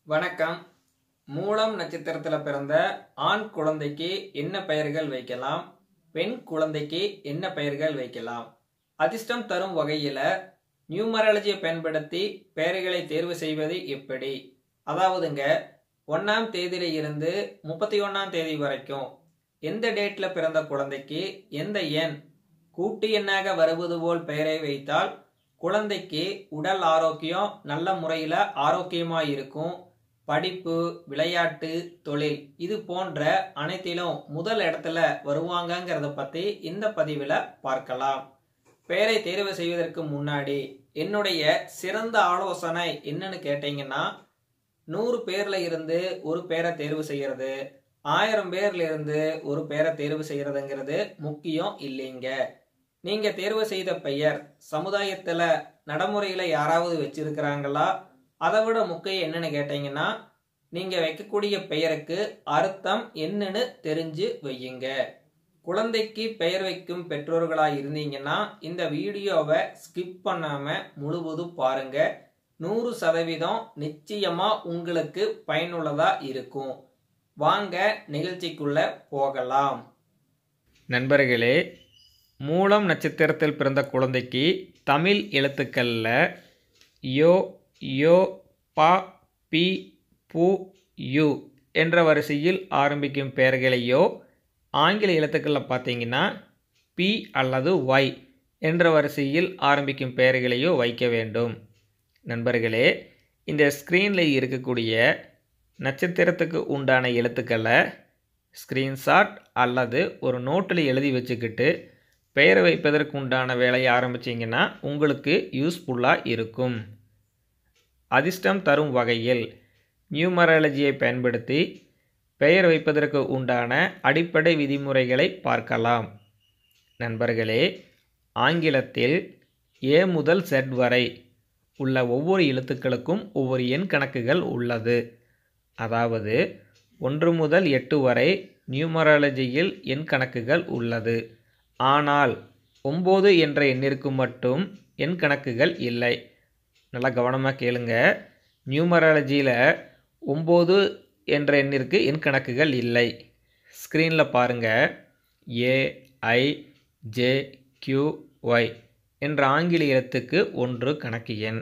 வணக்கம் மூலம் நட்சத்திரத்தில் பிறந்த ஆண் குழந்தைக்கு என்ன பெயர்கள் வைக்கலாம் பெண் குழந்தைக்கு என்ன பெயர்கள் வைக்கலாம் அதிர்ஷ்டம் தரும் வகையில் நியூமராலஜியை பயன்படுத்தி பெயர்களை தேர்வு செய்வது எப்படி அதாவதுங்க ஒன்றாம் தேதியில இருந்து முப்பத்தி ஒன்றாம் தேதி வரைக்கும் எந்த டேட்டில் பிறந்த குழந்தைக்கு எந்த எண் கூட்டு எண்ணாக வருவது போல் பெயரை வைத்தால் குழந்தைக்கு உடல் ஆரோக்கியம் நல்ல முறையில் ஆரோக்கியமாக இருக்கும் படிப்பு விளையாட்டு தொழில் இது போன்ற அனைத்திலும் முதல் இடத்துல வருவாங்கங்கிறத பற்றி இந்த பதிவில் பார்க்கலாம் பெயரை தேர்வு செய்வதற்கு முன்னாடி என்னுடைய சிறந்த ஆலோசனை என்னன்னு கேட்டீங்கன்னா நூறு பேர்ல இருந்து ஒரு பேரை தேர்வு செய்யறது ஆயிரம் பேர்ல இருந்து ஒரு பேரை தேர்வு செய்யறதுங்கிறது முக்கியம் இல்லைங்க நீங்க தேர்வு செய்த பெயர் சமுதாயத்துல நடைமுறையில யாராவது வச்சிருக்கிறாங்களா அதை விட முக்கியம் என்னன்னு கேட்டீங்கன்னா நீங்க வைக்கக்கூடிய பெயருக்கு அர்த்தம் என்னன்னு தெரிஞ்சு வையுங்க குழந்தைக்கு பெயர் வைக்கும் பெற்றோர்களா இருந்தீங்கன்னா இந்த வீடியோவை ஸ்கிப் பண்ணாம முழுவதும் பாருங்க நூறு சதவீதம் நிச்சயமா உங்களுக்கு பயனுள்ளதா இருக்கும் வாங்க நிகழ்ச்சிக்குள்ள போகலாம் நண்பர்களே மூலம் நட்சத்திரத்தில் பிறந்த குழந்தைக்கு தமிழ் எழுத்துக்களில் யோ யோ பா பி பு யு என்ற வரிசையில் ஆரம்பிக்கும் பெயர்களையோ ஆங்கில எழுத்துக்களில் பார்த்தீங்கன்னா பி அல்லது ஒய் என்ற வரிசையில் ஆரம்பிக்கும் பெயர்களையோ வைக்க வேண்டும் நண்பர்களே இந்த ஸ்க்ரீனில் இருக்கக்கூடிய நட்சத்திரத்துக்கு உண்டான எழுத்துக்களை ஸ்க்ரீன்ஷாட் அல்லது ஒரு நோட்டில் எழுதி வச்சுக்கிட்டு பெயர் வைப்பதற்கு உண்டான வேலையை ஆரம்பிச்சிங்கன்னா உங்களுக்கு யூஸ்ஃபுல்லாக இருக்கும் அதிர்ஷ்டம் தரும் வகையில் நியூமராலஜியை பயன்படுத்தி பெயர் வைப்பதற்கு உண்டான அடிப்படை விதிமுறைகளை பார்க்கலாம் நண்பர்களே ஆங்கிலத்தில் ஏ முதல் செட் வரை உள்ள ஒவ்வொரு எழுத்துக்களுக்கும் ஒவ்வொரு எண் கணக்குகள் உள்ளது அதாவது ஒன்று முதல் எட்டு வரை நியூமராலஜியில் எண் கணக்குகள் உள்ளது ஆனால் ஒம்பது என்ற எண்ணிற்கு மட்டும் எண் கணக்குகள் இல்லை நல்லா கவனமாக கேளுங்க நியூமராலஜியில் ஒம்பது என்ற எண்ணிற்கு எண் கணக்குகள் இல்லை ஸ்க்ரீனில் பாருங்கள் A I J Q Y என்ற ஆங்கில எழுத்துக்கு ஒன்று கணக்கு எண்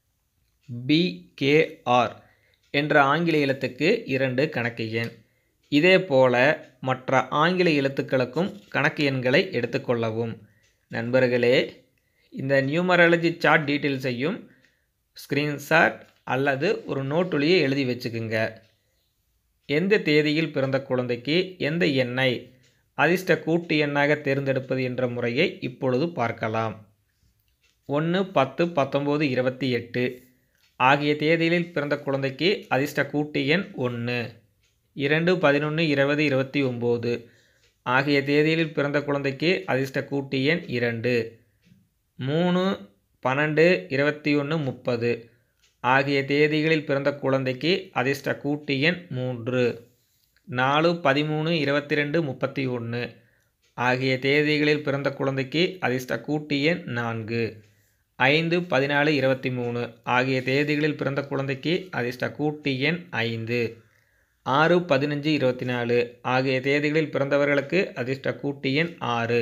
பி கே ஆர் என்ற ஆங்கில எழுத்துக்கு இரண்டு கணக்கு எண் இதே போல மற்ற ஆங்கில எழுத்துக்களுக்கும் கணக்கு எண்களை எடுத்துக்கொள்ளவும் நண்பர்களே இந்த நியூமராலஜி சார்ட் டீட்டெயில்ஸையும் ஸ்க்ரீன்ஷாட் அல்லது ஒரு நோட்டுலேயே எழுதி வச்சுக்குங்க எந்த தேதியில் பிறந்த குழந்தைக்கு எந்த எண்ணை அதிர்ஷ்ட கூட்டு எண்ணாக தேர்ந்தெடுப்பது என்ற முறையை இப்பொழுது பார்க்கலாம் ஒன்று பத்து பத்தொம்போது இருபத்தி எட்டு ஆகிய தேதிகளில் பிறந்த குழந்தைக்கு அதிர்ஷ்ட கூட்டு எண் ஒன்று இரண்டு பதினொன்று இருபது இருபத்தி ஒம்பது ஆகிய தேதிகளில் பிறந்த குழந்தைக்கு அதிர்ஷ்ட கூட்டு எண் இரண்டு மூணு பன்னெண்டு இருபத்தி ஒன்று முப்பது ஆகிய தேதிகளில் பிறந்த குழந்தைக்கு அதிர்ஷ்ட கூட்டு எண் மூன்று நாலு பதிமூணு இருபத்தி ரெண்டு முப்பத்தி ஒன்று ஆகிய தேதிகளில் பிறந்த குழந்தைக்கு அதிர்ஷ்ட கூட்டு எண் நான்கு ஐந்து பதினாலு இருபத்தி மூணு ஆகிய தேதிகளில் பிறந்த குழந்தைக்கு அதிர்ஷ்ட கூட்டு எண் ஐந்து ஆறு பதினஞ்சு இருபத்தி நாலு ஆகிய தேதிகளில் பிறந்தவர்களுக்கு அதிர்ஷ்ட கூட்டு எண் ஆறு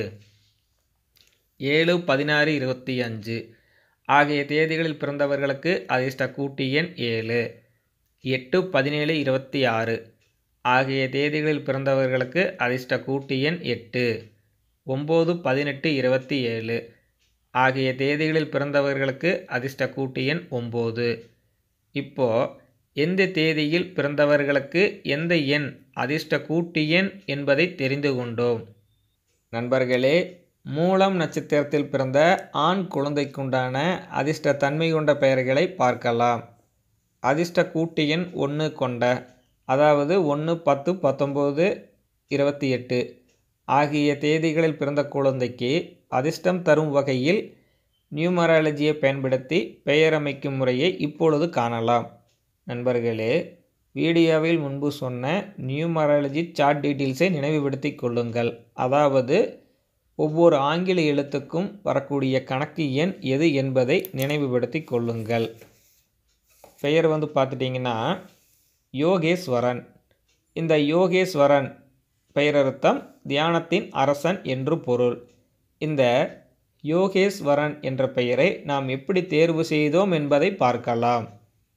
ஏழு பதினாறு இருபத்தி அஞ்சு ஆகிய தேதிகளில் பிறந்தவர்களுக்கு அதிர்ஷ்ட கூட்டு எண் ஏழு எட்டு பதினேழு இருபத்தி ஆறு ஆகிய தேதிகளில் பிறந்தவர்களுக்கு அதிர்ஷ்ட கூட்டு எண் எட்டு ஒம்பது பதினெட்டு இருபத்தி ஏழு ஆகிய தேதிகளில் பிறந்தவர்களுக்கு அதிர்ஷ்ட கூட்டு எண் ஒம்பது இப்போது எந்த தேதியில் பிறந்தவர்களுக்கு எந்த எண் அதிர்ஷ்ட கூட்டு எண் என்பதை தெரிந்து கொண்டோம் நண்பர்களே மூலம் நட்சத்திரத்தில் பிறந்த ஆண் குழந்தைக்குண்டான அதிர்ஷ்ட தன்மை கொண்ட பெயர்களை பார்க்கலாம் அதிர்ஷ்ட கூட்டு எண் ஒன்று கொண்ட அதாவது ஒன்று பத்து பத்தொம்போது இருபத்தி எட்டு ஆகிய தேதிகளில் பிறந்த குழந்தைக்கு அதிர்ஷ்டம் தரும் வகையில் நியூமராலஜியை பயன்படுத்தி பெயர் அமைக்கும் முறையை இப்பொழுது காணலாம் நண்பர்களே வீடியோவில் முன்பு சொன்ன நியூமராலஜி சார்ட் டீட்டெயில்ஸை நினைவுபடுத்தி கொள்ளுங்கள் அதாவது ஒவ்வொரு ஆங்கில எழுத்துக்கும் வரக்கூடிய கணக்கு எண் எது என்பதை நினைவுபடுத்தி கொள்ளுங்கள் பெயர் வந்து பார்த்துட்டிங்கன்னா யோகேஸ்வரன் இந்த யோகேஸ்வரன் பெயரர்த்தம் தியானத்தின் அரசன் என்று பொருள் இந்த யோகேஸ்வரன் என்ற பெயரை நாம் எப்படி தேர்வு செய்தோம் என்பதை பார்க்கலாம்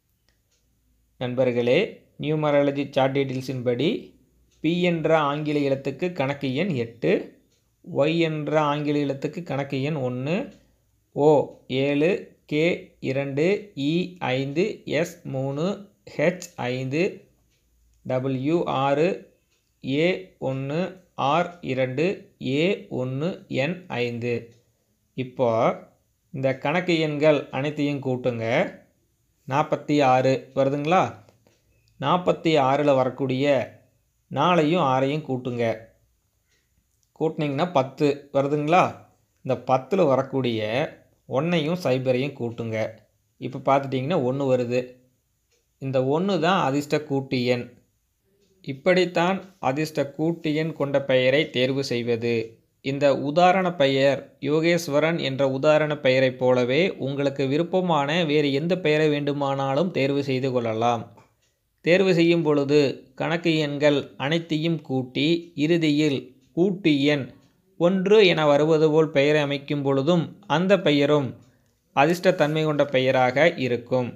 நண்பர்களே நியூமராலஜி சார்ட் டீட்டெயில்ஸின் படி பி என்ற ஆங்கில எழுத்துக்கு கணக்கு எண் எட்டு ஒய் என்ற ஆங்கில எழுத்துக்கு கணக்கு எண் ஒன்று ஓ ஏழு கே இரண்டு இ ஐந்து எஸ் மூணு ஹெச் ஐந்து டபிள்யூ ஆறு ஏ ஒன்று ஆர் இரண்டு ஏ ஒன்று என் ஐந்து இப்போ இந்த கணக்கு எண்கள் அனைத்தையும் கூட்டுங்க நாற்பத்தி ஆறு வருதுங்களா நாற்பத்தி ஆறில் வரக்கூடிய நாலையும் ஆறையும் கூட்டுங்க கூட்டினீங்கன்னா பத்து வருதுங்களா இந்த பத்தில் வரக்கூடிய ஒன்றையும் சைபரையும் கூட்டுங்க இப்போ பார்த்துட்டிங்கன்னா ஒன்று வருது இந்த ஒன்று தான் அதிர்ஷ்ட கூட்டு எண் இப்படித்தான் அதிர்ஷ்ட கூட்டு எண் கொண்ட பெயரை தேர்வு செய்வது இந்த உதாரண பெயர் யோகேஸ்வரன் என்ற உதாரண பெயரைப் போலவே உங்களுக்கு விருப்பமான வேறு எந்த பெயரை வேண்டுமானாலும் தேர்வு செய்து கொள்ளலாம் தேர்வு செய்யும் பொழுது கணக்கு எண்கள் அனைத்தையும் கூட்டி இறுதியில் கூட்டு எண் ஒன்று என வருவது போல் பெயரை அமைக்கும் பொழுதும் அந்த பெயரும் அதிர்ஷ்டத்தன்மை கொண்ட பெயராக இருக்கும்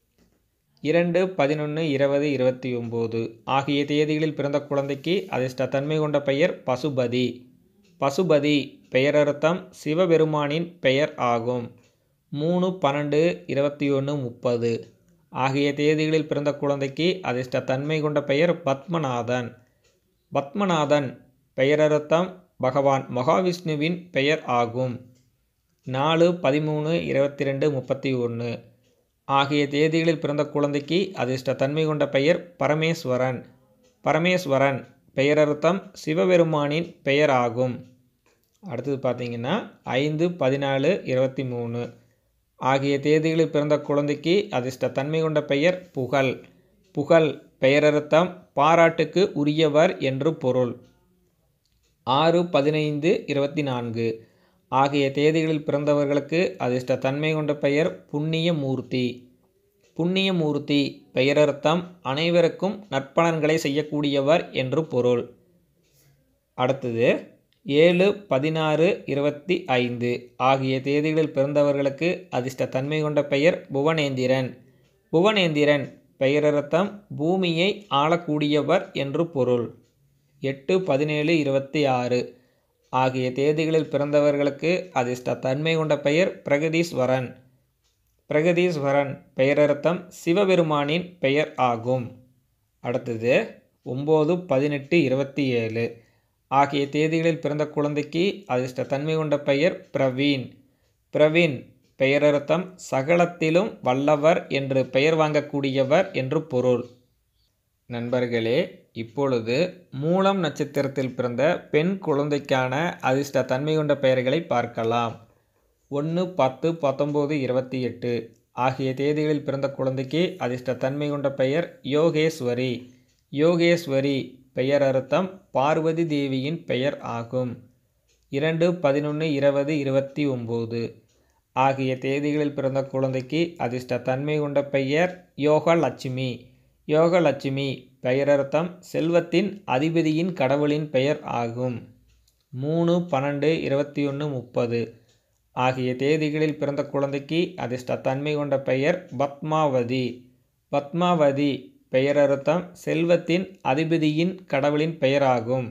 இரண்டு பதினொன்று இருபது இருபத்தி ஒம்பது ஆகிய தேதிகளில் பிறந்த குழந்தைக்கு அதிர்ஷ்டத்தன்மை கொண்ட பெயர் பசுபதி பசுபதி பெயரர்த்தம் சிவபெருமானின் பெயர் ஆகும் மூணு பன்னெண்டு இருபத்தி ஒன்று முப்பது ஆகிய தேதிகளில் பிறந்த குழந்தைக்கு அதிர்ஷ்டத்தன்மை கொண்ட பெயர் பத்மநாதன் பத்மநாதன் பெயரர்த்தம் பகவான் மகாவிஷ்ணுவின் பெயர் ஆகும் நாலு பதிமூணு இருபத்தி ரெண்டு முப்பத்தி ஒன்று ஆகிய தேதிகளில் பிறந்த குழந்தைக்கு அதிர்ஷ்டத்தன்மை கொண்ட பெயர் பரமேஸ்வரன் பரமேஸ்வரன் பெயரர்த்தம் சிவபெருமானின் பெயர் ஆகும் அடுத்தது பார்த்தீங்கன்னா ஐந்து பதினாலு இருபத்தி மூணு ஆகிய தேதிகளில் பிறந்த குழந்தைக்கு அதிர்ஷ்டத்தன்மை கொண்ட பெயர் புகழ் புகழ் பெயரர்த்தம் பாராட்டுக்கு உரியவர் என்று பொருள் ஆறு பதினைந்து இருபத்தி நான்கு ஆகிய தேதிகளில் பிறந்தவர்களுக்கு அதிர்ஷ்டத்தன்மை கொண்ட பெயர் புண்ணியமூர்த்தி புண்ணியமூர்த்தி பெயரர்த்தம் அனைவருக்கும் நற்பலன்களை செய்யக்கூடியவர் என்று பொருள் அடுத்தது ஏழு பதினாறு இருபத்தி ஐந்து ஆகிய தேதிகளில் பிறந்தவர்களுக்கு அதிர்ஷ்டத்தன்மை கொண்ட பெயர் புவனேந்திரன் புவனேந்திரன் பெயரர்த்தம் பூமியை ஆளக்கூடியவர் என்று பொருள் எட்டு பதினேழு இருபத்தி ஆறு ஆகிய தேதிகளில் பிறந்தவர்களுக்கு அதிர்ஷ்டத்தன்மை கொண்ட பெயர் பிரகதீஸ்வரன் பிரகதீஸ்வரன் பெயரர்த்தம் சிவபெருமானின் பெயர் ஆகும் அடுத்தது ஒம்பது பதினெட்டு இருபத்தி ஏழு ஆகிய தேதிகளில் பிறந்த குழந்தைக்கு அதிர்ஷ்டத்தன்மை கொண்ட பெயர் பிரவீன் பிரவீன் பெயரர்த்தம் சகலத்திலும் வல்லவர் என்று பெயர் வாங்கக்கூடியவர் என்று பொருள் நண்பர்களே இப்பொழுது மூலம் நட்சத்திரத்தில் பிறந்த பெண் குழந்தைக்கான அதிர்ஷ்ட தன்மை கொண்ட பெயர்களை பார்க்கலாம் ஒன்று பத்து பத்தொம்போது இருபத்தி எட்டு ஆகிய தேதிகளில் பிறந்த குழந்தைக்கு அதிர்ஷ்ட தன்மை கொண்ட பெயர் யோகேஸ்வரி யோகேஸ்வரி பெயர் அர்த்தம் பார்வதி தேவியின் பெயர் ஆகும் இரண்டு பதினொன்று இருபது இருபத்தி ஒம்பது ஆகிய தேதிகளில் பிறந்த குழந்தைக்கு அதிர்ஷ்ட தன்மை கொண்ட பெயர் யோகலட்சுமி யோகலட்சுமி பெயரர்த்தம் செல்வத்தின் அதிபதியின் கடவுளின் பெயர் ஆகும் மூணு பன்னெண்டு இருபத்தி ஒன்று முப்பது ஆகிய தேதிகளில் பிறந்த குழந்தைக்கு அதிர்ஷ்ட தன்மை கொண்ட பெயர் பத்மாவதி பத்மாவதி பெயரர்த்தம் செல்வத்தின் அதிபதியின் கடவுளின் பெயராகும்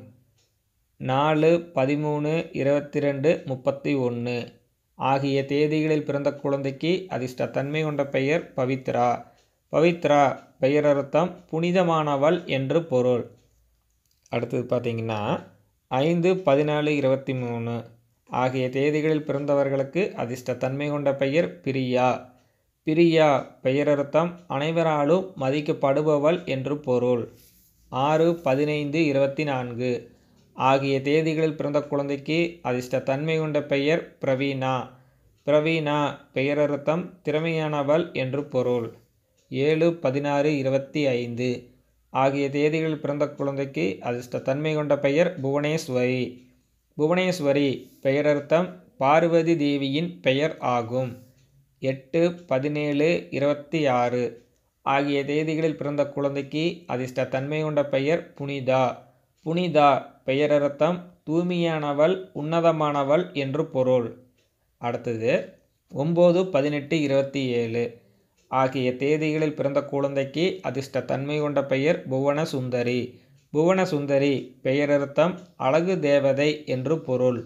நாலு பதிமூணு இருபத்தி ரெண்டு முப்பத்தி ஒன்று ஆகிய தேதிகளில் பிறந்த குழந்தைக்கு அதிர்ஷ்ட தன்மை கொண்ட பெயர் பவித்ரா பவித்ரா பெயரர்த்தம் புனிதமானவள் என்று பொருள் அடுத்தது பார்த்தீங்கன்னா ஐந்து பதினாலு இருபத்தி மூணு ஆகிய தேதிகளில் பிறந்தவர்களுக்கு அதிர்ஷ்ட தன்மை கொண்ட பெயர் பிரியா பிரியா பெயரர்த்தம் அனைவராலும் மதிக்கப்படுபவள் என்று பொருள் ஆறு பதினைந்து இருபத்தி நான்கு ஆகிய தேதிகளில் பிறந்த குழந்தைக்கு அதிர்ஷ்ட தன்மை கொண்ட பெயர் பிரவீனா பிரவீனா பெயரர்த்தம் திறமையானவள் என்று பொருள் ஏழு பதினாறு இருபத்தி ஐந்து ஆகிய தேதிகளில் பிறந்த குழந்தைக்கு அதிர்ஷ்ட தன்மை கொண்ட பெயர் புவனேஸ்வரி புவனேஸ்வரி பெயரர்த்தம் பார்வதி தேவியின் பெயர் ஆகும் எட்டு பதினேழு இருபத்தி ஆறு ஆகிய தேதிகளில் பிறந்த குழந்தைக்கு அதிர்ஷ்ட தன்மை கொண்ட பெயர் புனிதா புனிதா பெயரர்த்தம் தூய்மையானவள் உன்னதமானவள் என்று பொருள் அடுத்தது ஒம்பது பதினெட்டு இருபத்தி ஏழு ஆகிய தேதிகளில் பிறந்த குழந்தைக்கு அதிர்ஷ்ட தன்மை கொண்ட பெயர் புவன சுந்தரி புவன சுந்தரி பெயரர்த்தம் அழகு தேவதை என்று பொருள்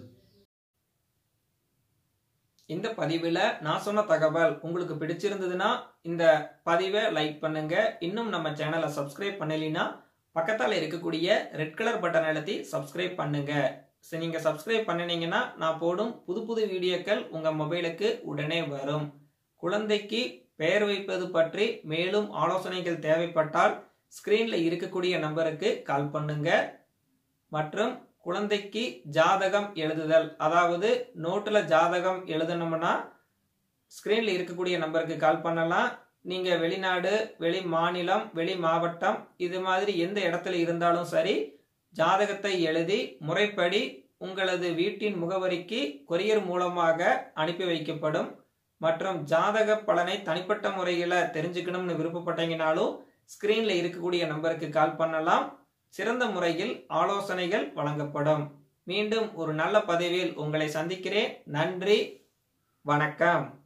இந்த பதிவில் நான் சொன்ன தகவல் உங்களுக்கு பிடிச்சிருந்ததுன்னா இந்த பதிவை லைக் பண்ணுங்க இன்னும் நம்ம சேனலை சப்ஸ்கிரைப் பண்ணலைன்னா பக்கத்தால் இருக்கக்கூடிய ரெட் கலர் பட்டன் அழுத்தி சப்ஸ்கிரைப் பண்ணுங்க சரி நீங்கள் சப்ஸ்கிரைப் பண்ணினீங்கன்னா நான் போடும் புது புது வீடியோக்கள் உங்கள் மொபைலுக்கு உடனே வரும் குழந்தைக்கு பெயர் வைப்பது பற்றி மேலும் ஆலோசனைகள் தேவைப்பட்டால் ஸ்க்ரீனில் இருக்கக்கூடிய நம்பருக்கு கால் பண்ணுங்க மற்றும் குழந்தைக்கு ஜாதகம் எழுதுதல் அதாவது நோட்டில் ஜாதகம் எழுதணும்னா ஸ்க்ரீனில் இருக்கக்கூடிய நம்பருக்கு கால் பண்ணலாம் நீங்கள் வெளிநாடு வெளி மாநிலம் வெளி மாவட்டம் இது மாதிரி எந்த இடத்துல இருந்தாலும் சரி ஜாதகத்தை எழுதி முறைப்படி உங்களது வீட்டின் முகவரிக்கு கொரியர் மூலமாக அனுப்பி வைக்கப்படும் மற்றும் ஜாதக பலனை தனிப்பட்ட முறையில் தெரிஞ்சுக்கணும்னு விருப்பப்பட்டீங்கனாலும் ஸ்க்ரீனில் இருக்கக்கூடிய நம்பருக்கு கால் பண்ணலாம் சிறந்த முறையில் ஆலோசனைகள் வழங்கப்படும் மீண்டும் ஒரு நல்ல பதிவில் உங்களை சந்திக்கிறேன் நன்றி வணக்கம்